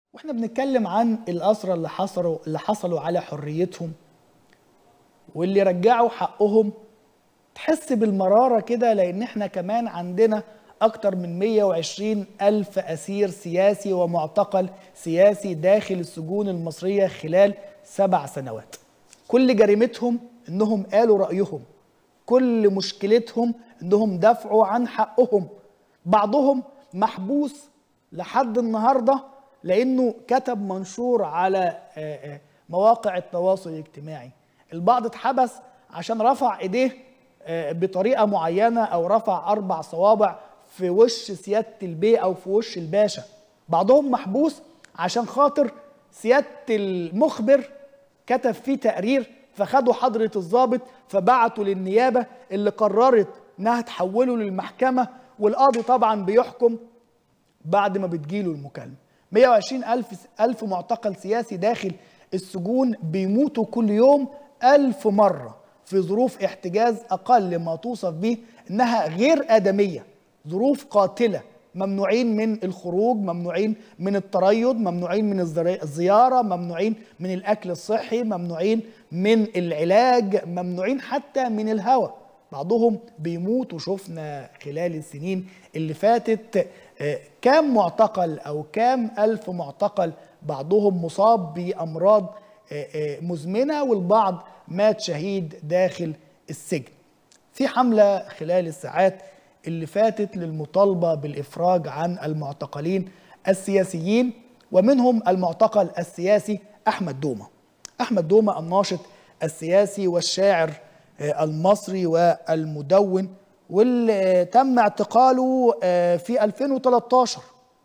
واحنا بنتكلم عن الأسرى اللي حصلوا اللي حصلوا على حريتهم واللي رجعوا حقهم تحس بالمرارة كده لأن احنا كمان عندنا أكتر من 120 ألف أسير سياسي ومعتقل سياسي داخل السجون المصرية خلال سبع سنوات كل جريمتهم إنهم قالوا رأيهم كل مشكلتهم إنهم دافعوا عن حقهم بعضهم محبوس لحد النهارده لانه كتب منشور على مواقع التواصل الاجتماعي البعض اتحبس عشان رفع ايديه بطريقه معينه او رفع اربع صوابع في وش سياده البي او في وش الباشا بعضهم محبوس عشان خاطر سياده المخبر كتب فيه تقرير فخدوا حضره الضابط فبعتوا للنيابه اللي قررت انها تحوله للمحكمه والقاضي طبعا بيحكم بعد ما بتجيله المكالمه 120 ألف, ألف معتقل سياسي داخل السجون بيموتوا كل يوم ألف مرة في ظروف احتجاز أقل ما توصف به إنها غير آدمية ظروف قاتلة ممنوعين من الخروج ممنوعين من التريض ممنوعين من الزيارة ممنوعين من الأكل الصحي ممنوعين من العلاج ممنوعين حتى من الهواء بعضهم بيموت وشفنا خلال السنين اللي فاتت كام معتقل او كام الف معتقل بعضهم مصاب بامراض مزمنه والبعض مات شهيد داخل السجن في حمله خلال الساعات اللي فاتت للمطالبه بالافراج عن المعتقلين السياسيين ومنهم المعتقل السياسي احمد دومه احمد دومه الناشط السياسي والشاعر المصري والمدون واللي تم اعتقاله في 2013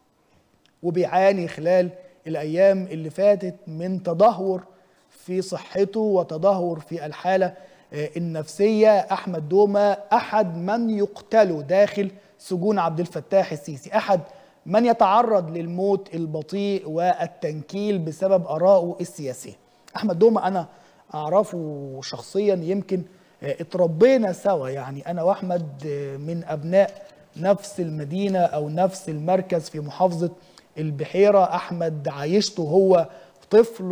وبيعاني خلال الايام اللي فاتت من تدهور في صحته وتدهور في الحاله النفسيه احمد دومه احد من يقتل داخل سجون عبد الفتاح السيسي احد من يتعرض للموت البطيء والتنكيل بسبب ارائه السياسيه احمد دومه انا اعرفه شخصيا يمكن اتربينا سوا يعني انا واحمد من ابناء نفس المدينه او نفس المركز في محافظه البحيره احمد عايشته هو طفل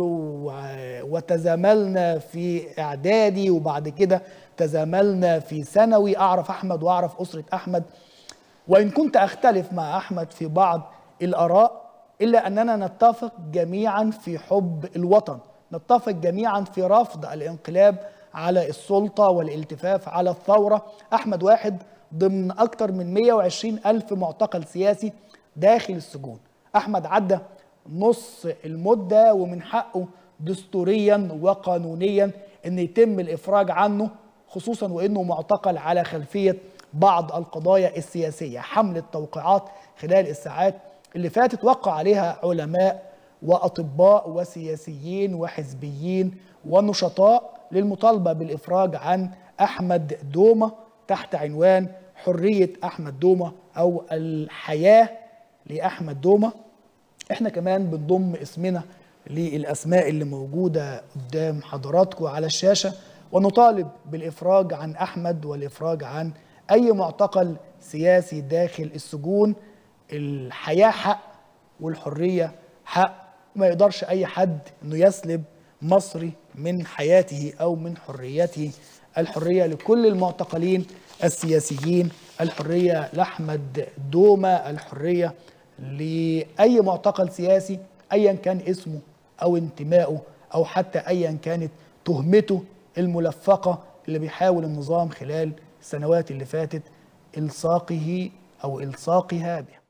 وتزاملنا في اعدادي وبعد كده تزاملنا في ثانوي اعرف احمد واعرف اسره احمد وان كنت اختلف مع احمد في بعض الاراء الا اننا نتفق جميعا في حب الوطن نتفق جميعا في رفض الانقلاب على السلطة والالتفاف على الثورة أحمد واحد ضمن أكثر من 120 ألف معتقل سياسي داخل السجون أحمد عدى نص المدة ومن حقه دستوريا وقانونيا أن يتم الإفراج عنه خصوصا وأنه معتقل على خلفية بعض القضايا السياسية حمل التوقيعات خلال الساعات اللي فاتت وقع عليها علماء وأطباء وسياسيين وحزبيين ونشطاء للمطالبة بالإفراج عن أحمد دومة تحت عنوان حرية أحمد دومة أو الحياة لأحمد دومة احنا كمان بنضم اسمنا للأسماء اللي موجودة قدام حضراتكم على الشاشة ونطالب بالإفراج عن أحمد والإفراج عن أي معتقل سياسي داخل السجون الحياة حق والحرية حق ما يقدرش أي حد أنه يسلب مصري من حياته او من حريته الحريه لكل المعتقلين السياسيين الحريه لاحمد دومه الحريه لاي معتقل سياسي ايا كان اسمه او انتمائه او حتى ايا كانت تهمته الملفقه اللي بيحاول النظام خلال السنوات اللي فاتت الصاقه او الصاقها بها